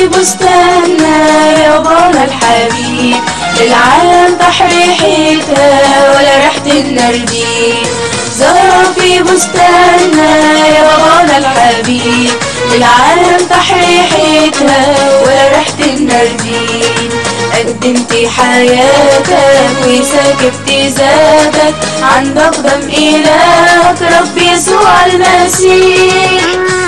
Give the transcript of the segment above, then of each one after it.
بستاننا يا بابا الحبيب العالم تحريحتها ولا ريحة النردين زهرة في بستاننا يا بابا الحبيب العالم تحريحتها ولا ريحة النردين قدمت حياتك وسكبت ذاتك عندك دم إلهك رب يسوع المسيح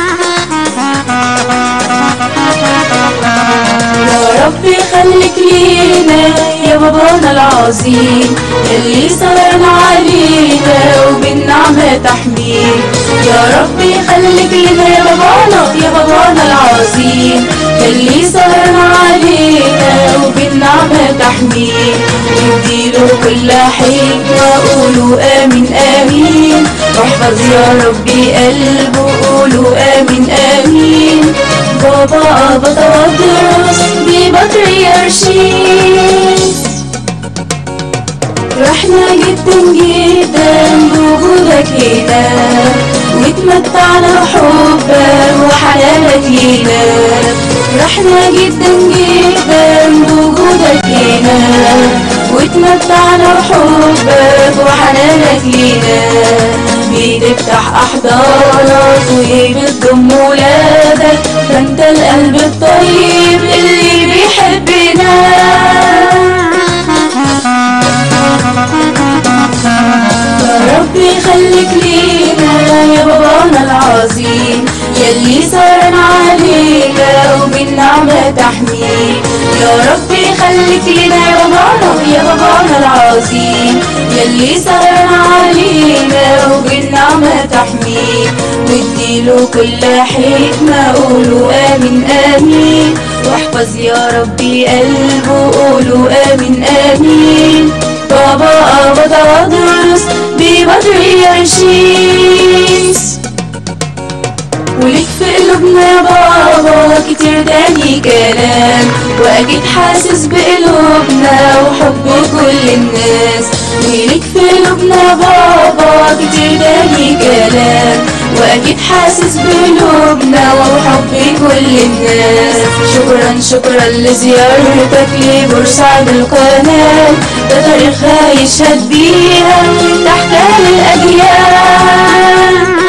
يا رب خليك لينا يا بابانا العظيم اللي صبرنا علينا وبالنعمة تحميل يا رب خليك لينا يا بابانا يا بابانا العظيم اللي صبرنا علينا وبالنعمة تحميل نديله كل حكمة قولوا آمين آمين واحفظ يا ربي قلبه قولوا آمين آمين بابا بتودرس ببطريرشيس رحنا جدا جدا بوجودك هنا واتمتعنا بحبك وحنانك لينا رحنا جدا جدا بوجودك هنا واتمتعنا بحبك وحنانك لينا بتفتح احضانك وبتضم ولادك ده انت القلب الطيب اللي بيحبنا يا ربي خليك لينا يا بابانا العظيم يلي صارنا علينا وبالنعمة تحميك يا ربي خليك لينا يا بابانا يا بابانا العظيم يلي صارنا علينا وبالنعمة تحميك واديله كل حكمة قولوا آمين آمين واحفظ يا ربي قلبه قولوا آمين آمين بابا أبدا وادرس ببدري يرشيس وليك في قلوبنا يا بابا كتير تاني كلام واكيد حاسس بقلوبنا وحب كل الناس وليك في قلوبنا يا بابا كتير تاني كلام واكيد حاسس بقلوبنا وحب كل الناس شكرا شكرا لزيارتك لبورسعيد القناة ده تاريخها يشهد بيها تحت الأجيال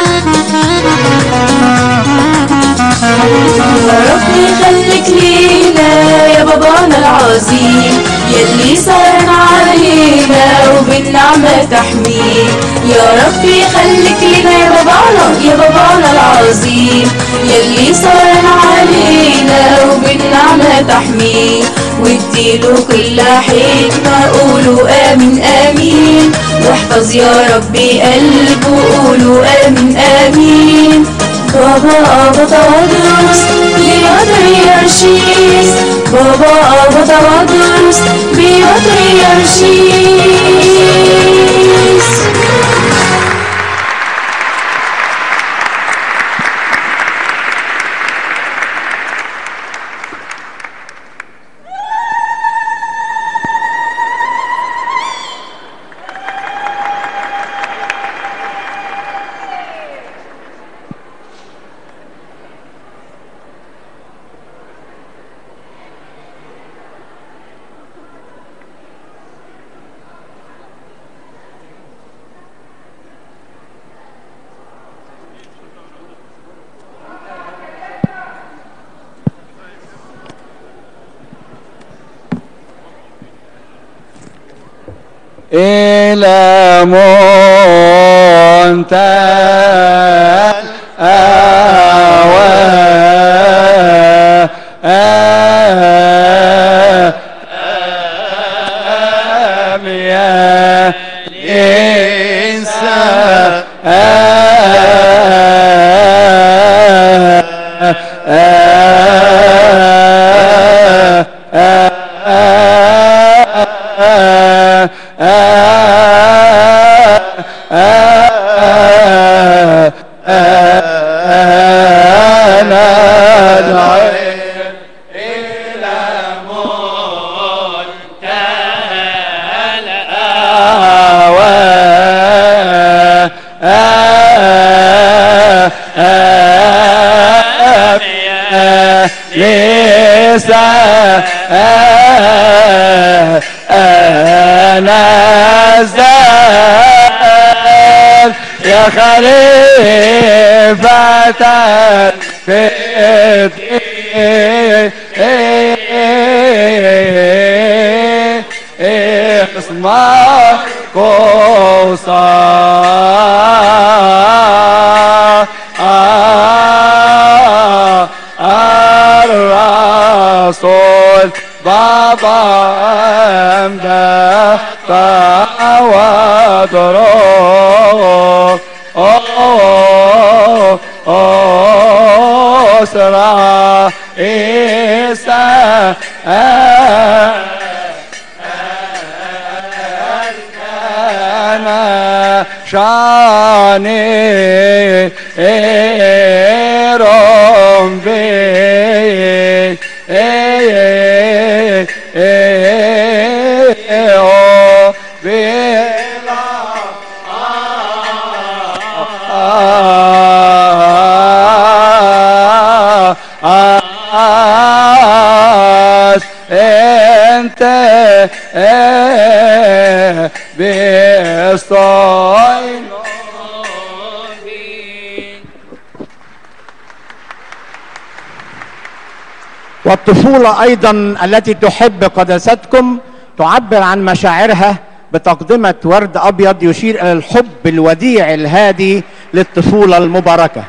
يا ربي خليك لينا يا بابانا العظيم يلي صارنا علينا وبالنعمة تحميه يا ربي خليك لينا يا بابانا يا بابانا العظيم يلي صارنا علينا وبالنعمة تحميه واديله كل حكمة قولوا آمين آمين واحفظ يا ربي قلبه قولوا آمين آمين بابا بتودرس بيودري يرشيس بابا بتودرس بيودري يرشيس إلى منتهى الأوام يا إنسان أنا دعي إلى منتهى الأهواء تزداد يا خليفة في اسمك قوصا الرسول بابا امدا فودروك أوه أوه سرا إيسا أنا شاني إيرون بي انت بيستوين والطفولة أيضا التي تحب قداستكم تعبر عن مشاعرها بتقدمة ورد أبيض يشير إلى الحب الوديع الهادي للطفولة المباركة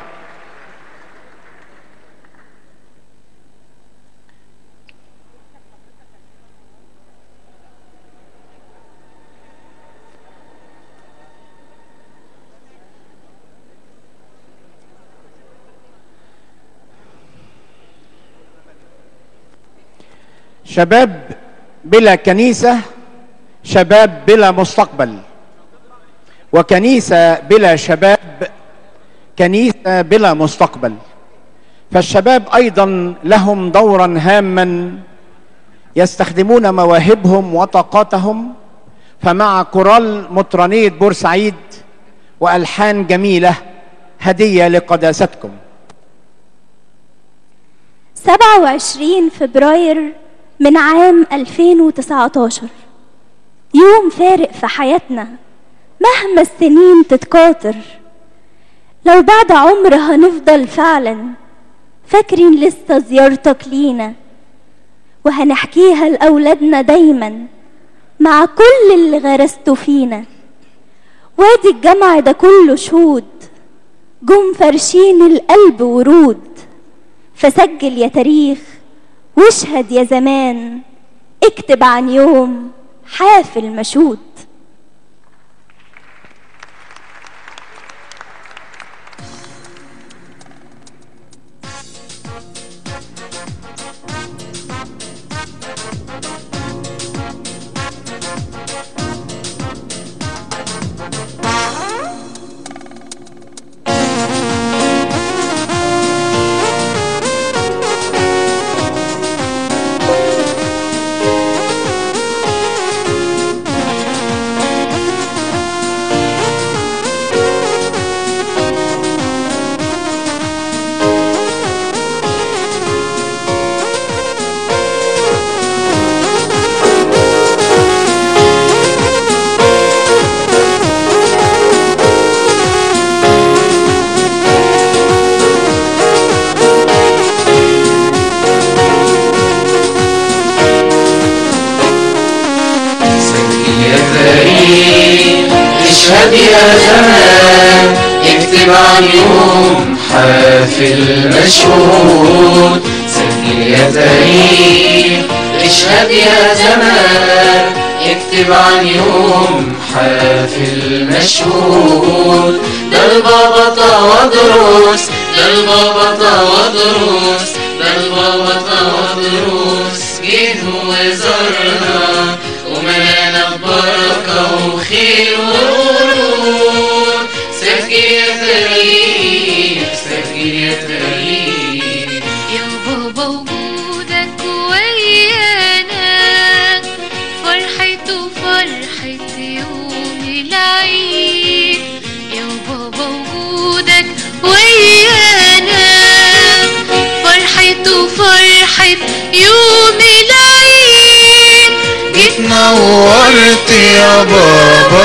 شباب بلا كنيسة شباب بلا مستقبل وكنيسة بلا شباب كنيسة بلا مستقبل فالشباب أيضا لهم دورا هاما يستخدمون مواهبهم وطاقاتهم فمع كورال مطرانية بورسعيد وألحان جميلة هدية لقداستكم 27 فبراير من عام 2019 يوم فارق في حياتنا مهما السنين تتكاثر لو بعد عمر هنفضل فعلا فاكرين لسه زيارتك لينا وهنحكيها لأولادنا دايما مع كل اللي غرسته فينا وادي الجمع ده كله شهود جم فرشين القلب ورود فسجل يا تاريخ واشهد يا زمان اكتب عن يوم حافل مشهود يا تاريخ اشهد يا زمان اكتب عن يوم حافل مشهود سجل يا تاريخ اشهد يا زمان اكتب عن يوم حافل مشهود ده البابا تودرس ده البابا تودرس ده البابا تودرس جه وزارنا وملانا ببركة وخير ورود سجل يا تاريخ سجل يا تاريخ يا بابا وجودك ويانا فرحته فرحة يوم العيد يا بابا وجودك ويانا فرحته فرحة يوم العيد جيت نورت يا بابا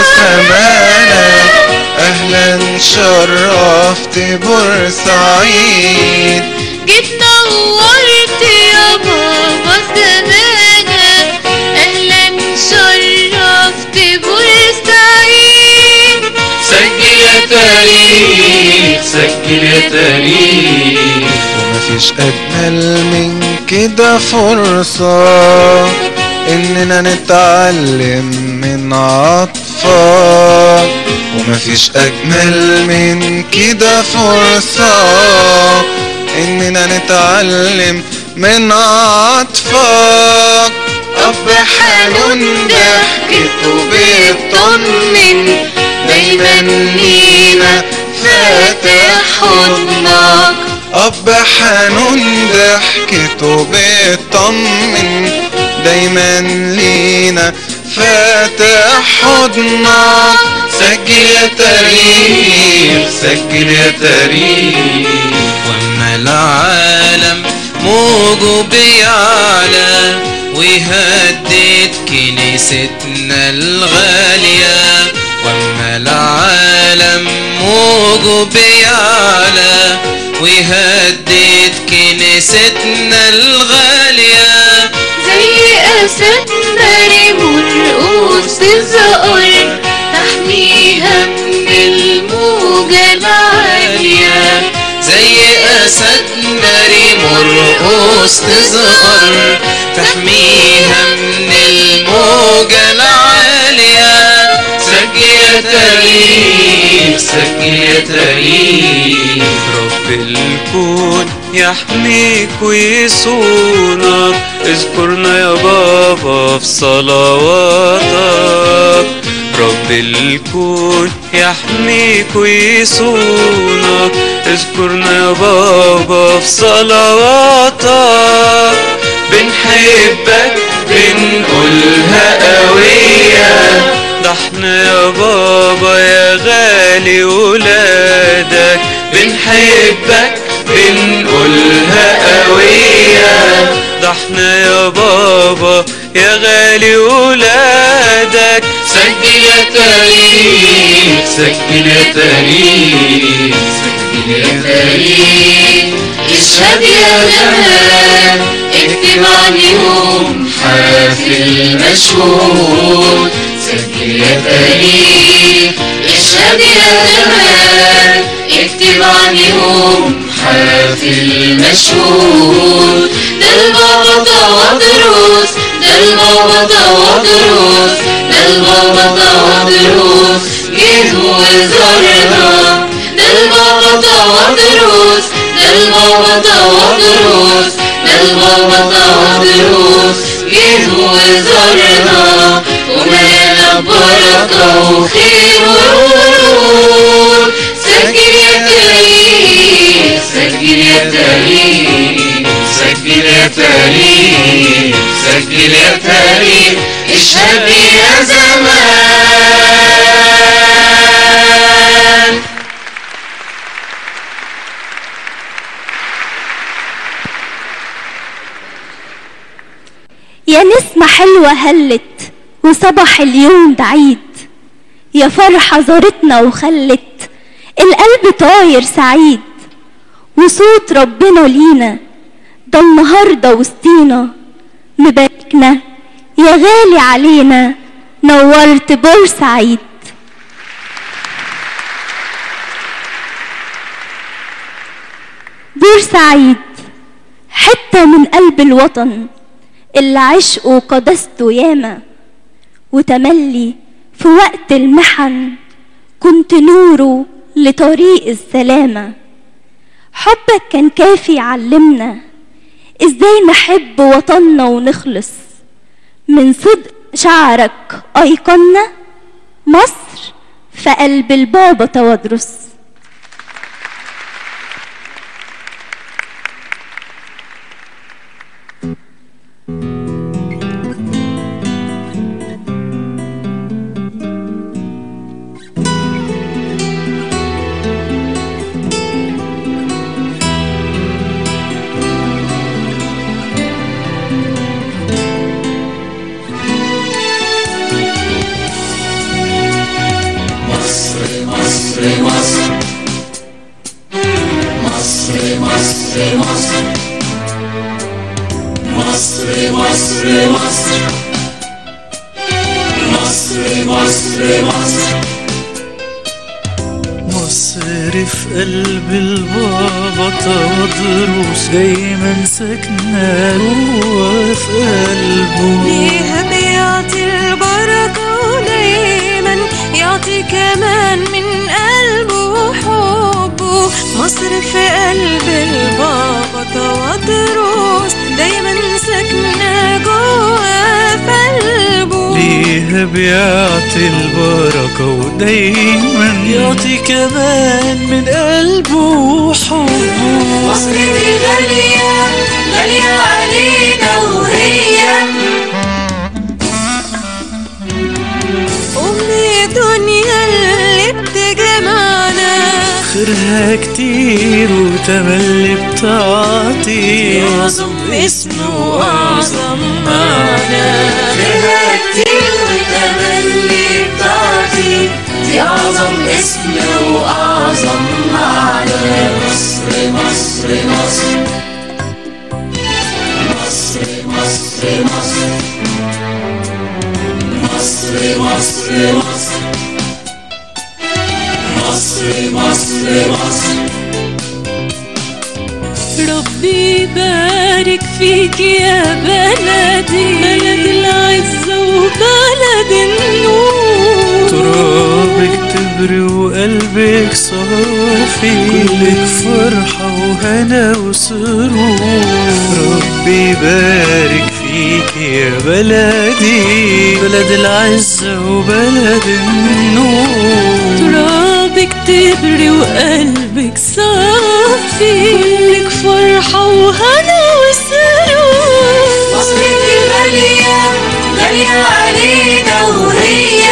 زمانك اهلا شرفت بورسعيد جيت نورت يا بابا زمانك اهلا شرفت بورسعيد سجل يا تاريخ سجل يا تاريخ ومفيش أجمل من كده فرصة إننا نتعلم من عطفك ومفيش أجمل من كده فرصة إننا نتعلم من عطفك أب حنون ضحكته بيطمن دايما لينا فاتح حضنك أب حنون ضحكته بيطمن دايما لينا فاتح حضنك سجل يا تاريخ سجل يا تاريخ واما العالم موجه بيعلى ويهدد كنيستنا الغالية واما العالم موجه بيعلى ويهدد كنيستنا الغالية زي اسد مريم والرؤوس تزقر تحميها من الموجة العالية زي أسد مريم الرؤوس تزهر تحميها من الموجة العالية سجل يا تاريخ سجل يا تاريخ رب الكون يحميك ويصونك اذكرنا يا بابا في صلواتك رب الكون يحميك ويصونك اذكرنا يا بابا في صلواتك بنحبك بنقولها قوية ده احنا يا بابا يا غالي ولادك بنحبك بنقولها قوية ده احنا يا بابا يا غالي ولادك سجل يا تاريخ سجل يا تاريخ سجل يا تاريخ اشهد يا زمان اكتب عن يوم حافل مشهور سجل يا تاريخ اشهد يا زمان اكتب عن يوم حافل مشهور ده البابا توادروس ده البابا توادروس ده البابا توادروس جه وزارنا ده البابا توادروس ده البابا توادروس ده البابا توادروس جه وزارنا وملينا بركة وخير ونور سجل يا تاريخ سجل يا تاريخ سجل يا تاريخ سجل يا تاريخ اشهد يا زمان يا نسمة حلوة هلت وصبح اليوم ده عيد يا فرحة زارتنا وخلت القلب طاير سعيد وصوت ربنا لينا ده النهاردة وسطينا مباركنا يا غالي علينا نورت بورسعيد بورسعيد حتة من قلب الوطن اللي عشقه وقدسته ياما وتملي في وقت المحن كنت نوره لطريق السلامة حبك كان كافي يعلمنا ازاي نحب وطننا ونخلص من صدق شعرك ايقنا مصر في قلب البابا توادرس مصر مصر مصر مصر مصر مصر مصر مصر مصر مصر مصر مصر في قلب البابا تضرس دايما ساكنة جوا في قلبه ليها بيعطي البركة ودايما يعطي كمان من قلبه حبه مصر في قلب البابا توادروس دايما ساكنة جوا في قلبه ليها بيعطي البركة ودايما يعطي كمان من قلبه حبه مصر دي غالية غالية علينا وهي أم الدنيا اللي بتجمعنا خيرها كتير وتملي بتعطي يعظم اسمه وأعظم معنى خيرها كتير وتملي بتعطي دي أعظم اسم وأعظم معنى مصر مصر مصر مصر مصر مصر مصر مصر مصر مصر مصر مصر ربي يبارك فيك يا بلدي بلد العزة وبلد النور ترابك تبري وقلبك صافي كلك فرحة وهنا وسرور ربي يبارك فيك يا بلدي بلد العزة وبلد النور ترابك تبري وقلبك صافي كلك فرحة وهنا وسرور مصر دي غالية غالية علينا وهي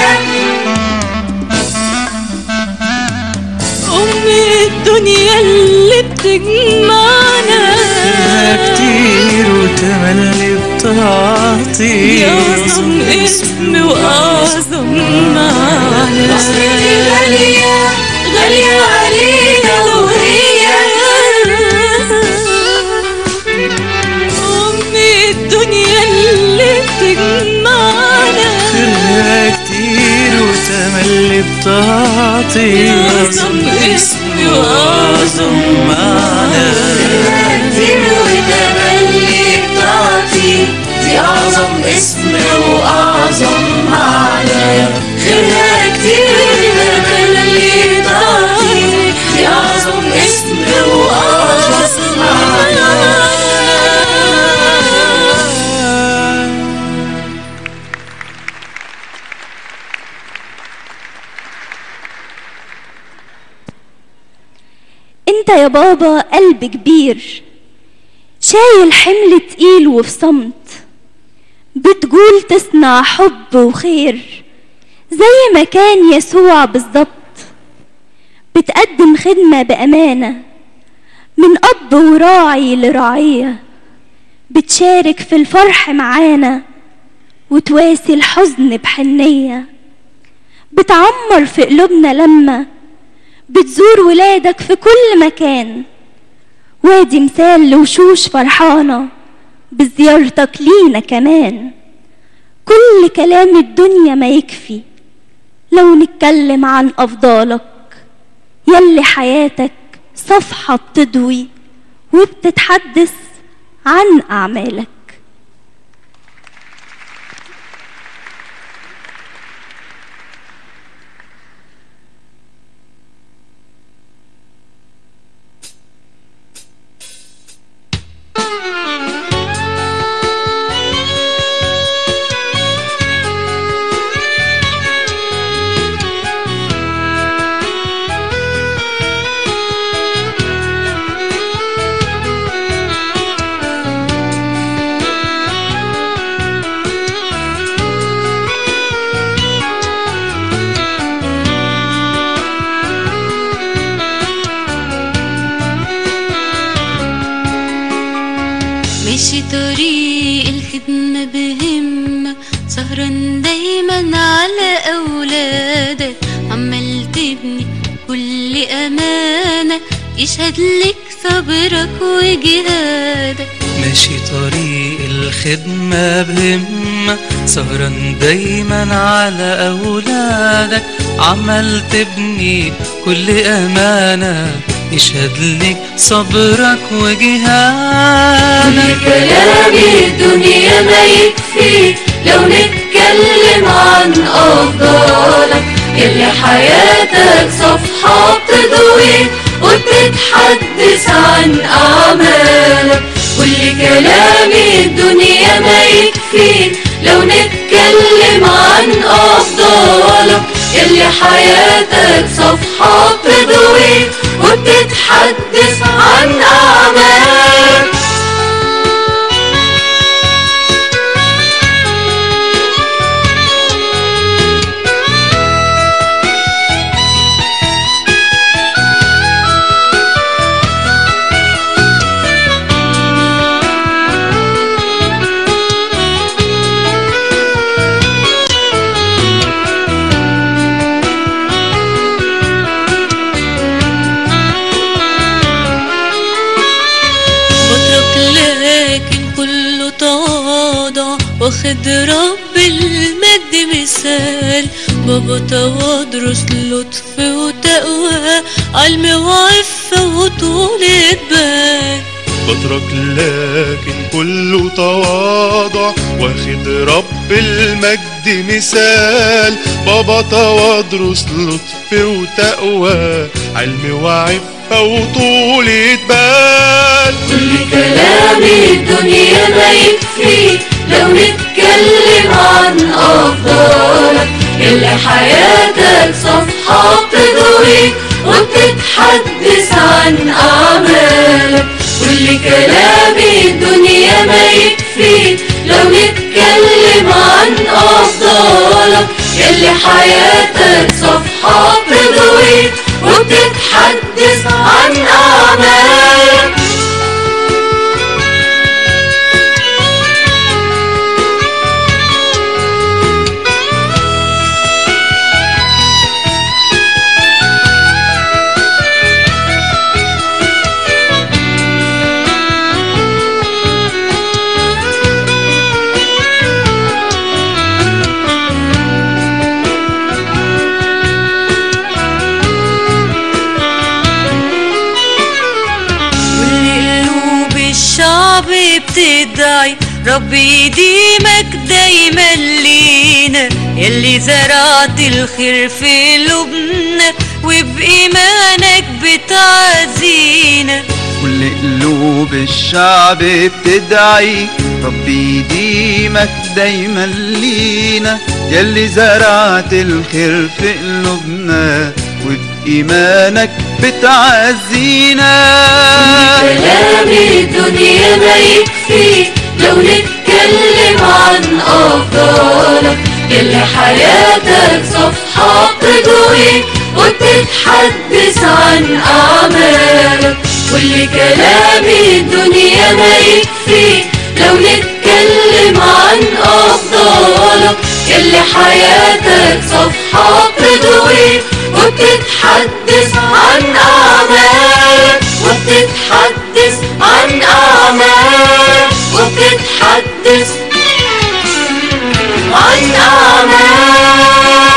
أم الدنيا اللي بتجمعنا فيها كتير وتملي بتعطي يعظم اسم وأعظم معنى مصر دي غالية غالية علينا وهي أم الدنيا اللي بتجمعنا خيرها كتير وتملي بتعطي يعظم اسم وأعظم معنى كتير وتملي بتعطي دي أعظم اسم وأعظم معنى خيرها كتير وتملي بتعطي دي أعظم اسم وأعظم معنى انت يا بابا قلب كبير شايل حمل تقيل وفي صمت بتقول تصنع حب وخير زي ما كان يسوع بالظبط بتقدم خدمة بأمانة من أب وراعي لرعية بتشارك في الفرح معانا وتواسي الحزن بحنية بتعمر في قلوبنا لما بتزور ولادك في كل مكان وادي مثال لوشوش فرحانة بزيارتك لينا كمان كل كلام الدنيا ما يكفي لو نتكلم عن أفضالك يلي حياتك صفحة بتضوي وبتتحدث عن أعمالك ماشي طريق الخدمة بهمة سهران دايما على أولادك عمال تبني كل أمانة يشهد لك صبرك وجهادك ماشي طريق الخدمة بهمة سهران دايما على أولادك عمال تبني كل أمانة يشهد لك صبرك وجهادك كلام الدنيا ما يكفي لو نتكلم عن أفضالك اللي حياتك صفحة بتضوي وبتتحدث عن أعمالك كل كلام الدنيا ما يكفي لو نتكلم عن أفضالك اللي حياتك صفحة بتضوي وبتتحدث عن أعمالك بترك لكن كله تواضع واخد رب المجد مثال بابا تواضرس لطف وتقوى علم وعفة وطولة بال بترك لكن كله تواضع واخد رب المجد مثال بابا تواضرس لطف وتقوى علم وعفة وطولة بال كل كلام الدنيا ما يكفي لو نتكلم عن أفضالك اللي حياتك صفحة بتضوي وبتتحدث عن أعمالك كل كلام الدنيا ما يكفي لو نتكلم عن أفضالك اللي حياتك صفحة بتضوي وبتتحدث عن أعمالك كل قلوب الشعب بتدعي ربي يديمك دايما لينا يلي زرعت الخير في قلوبنا وبإيمانك بتعزينا كل قلوب الشعب بتدعي ربي يديمك دايما لينا يلي زرعت الخير في قلوبنا وبإيمانك بتعزينا كلام الدنيا ما يكفي لو نتكلم عن أفضالك اللي حياتك صفحة بتضوي وبتتحدث عن أعمالك كل كلام الدنيا ما يكفي لو نتكلم عن أفضالك اللي حياتك صفحة بتضوي وبتتحدث عن أعمالك وبتتحدث عن أعمالك وبتتحدث عن أعمالك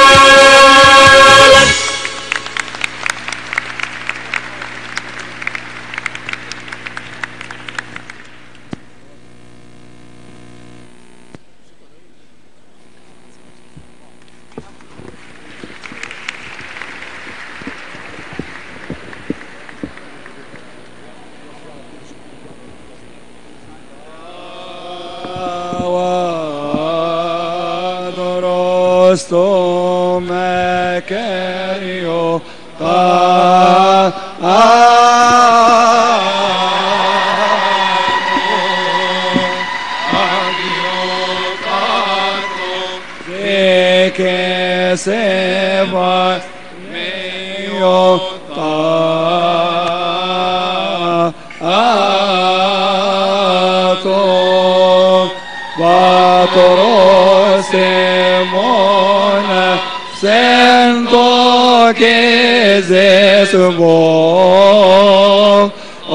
Sto Macario ta de que se va medio ta a to va Simona sento Jesus bo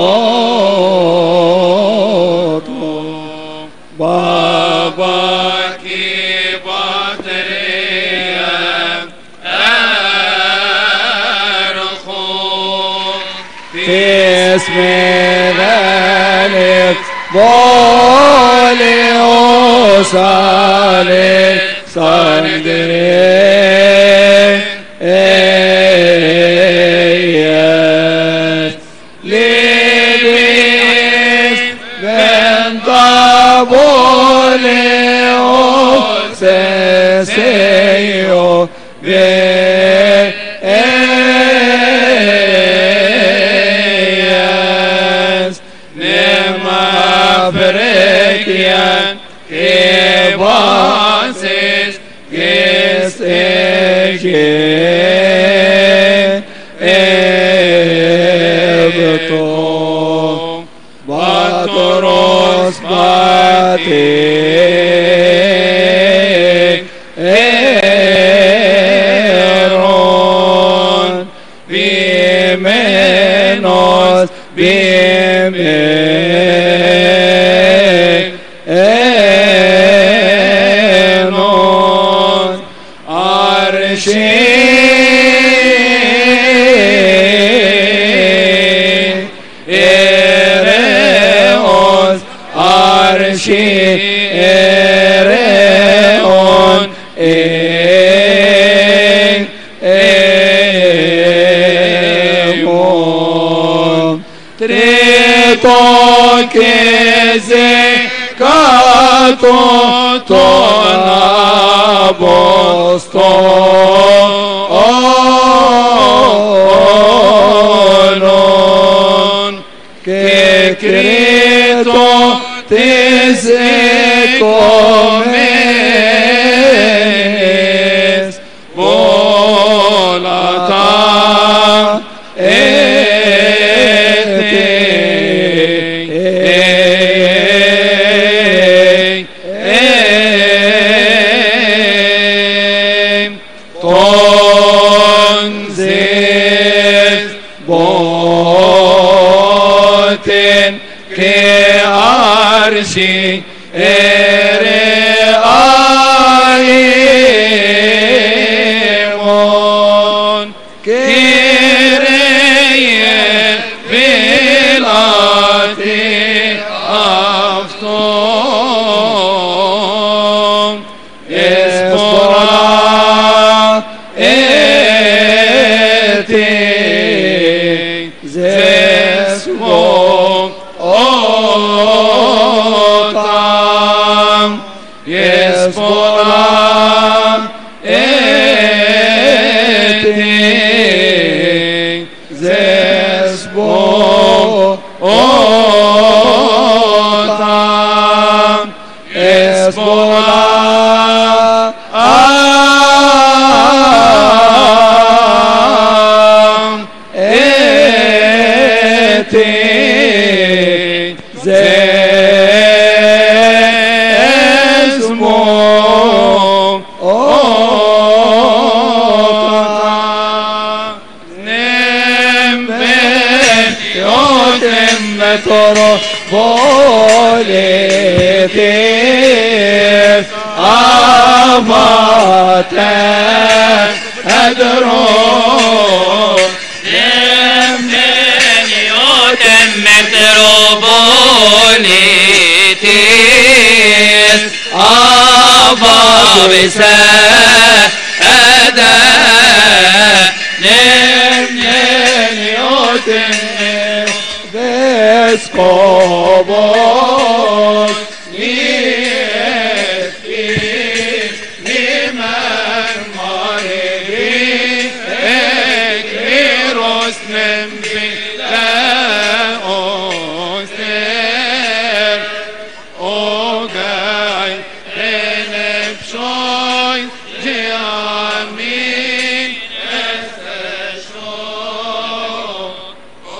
oto Baba ki patria erchum Tismerelik Boli osale sangre eyes Libis venta boli oseseyo Eyes Nema frekian Kebasis Gis ege Ebto Batoros bate Eron Bimenos Bime Enon Arshi Ereos Arshi Ereon En Emon Trito Keze Kato Tona Bostonon che credo te se comes volata Tonzes boten que arshi ere aimon kireye vilati afton espora eti zesmo otam espora eti zesmo otam espora am eti zesmo otam nembe yotem metoro voletis amate adro Nemnen yotem metrobolitis Ababise ede Nemnen yotem Veskobos Nieti Nimen Marigi Ekviros Nembi Oster Ogay Enep Shoy Tiamin Estesho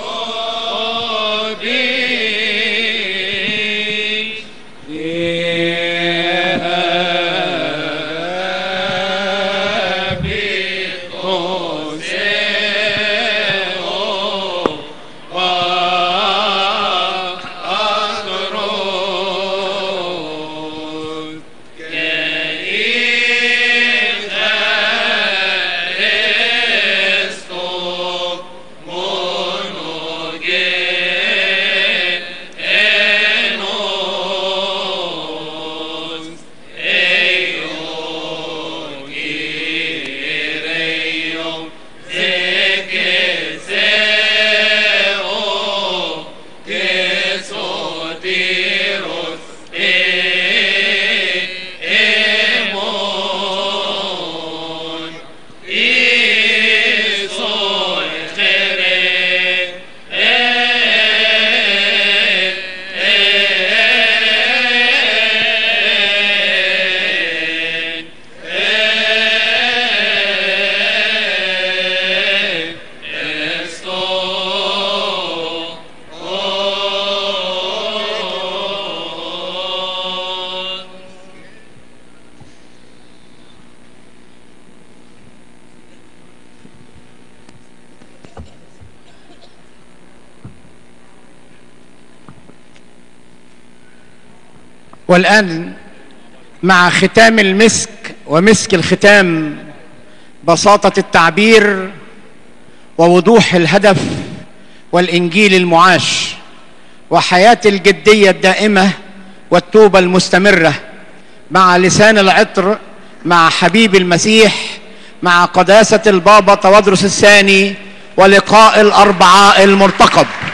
والآن مع ختام المسك ومسك الختام بساطة التعبير ووضوح الهدف والإنجيل المعاش وحياة الجدية الدائمة والتوبة المستمرة مع لسان العطر مع حبيب المسيح مع قداسة البابا تودرس الثاني ولقاء الأربعاء المرتقب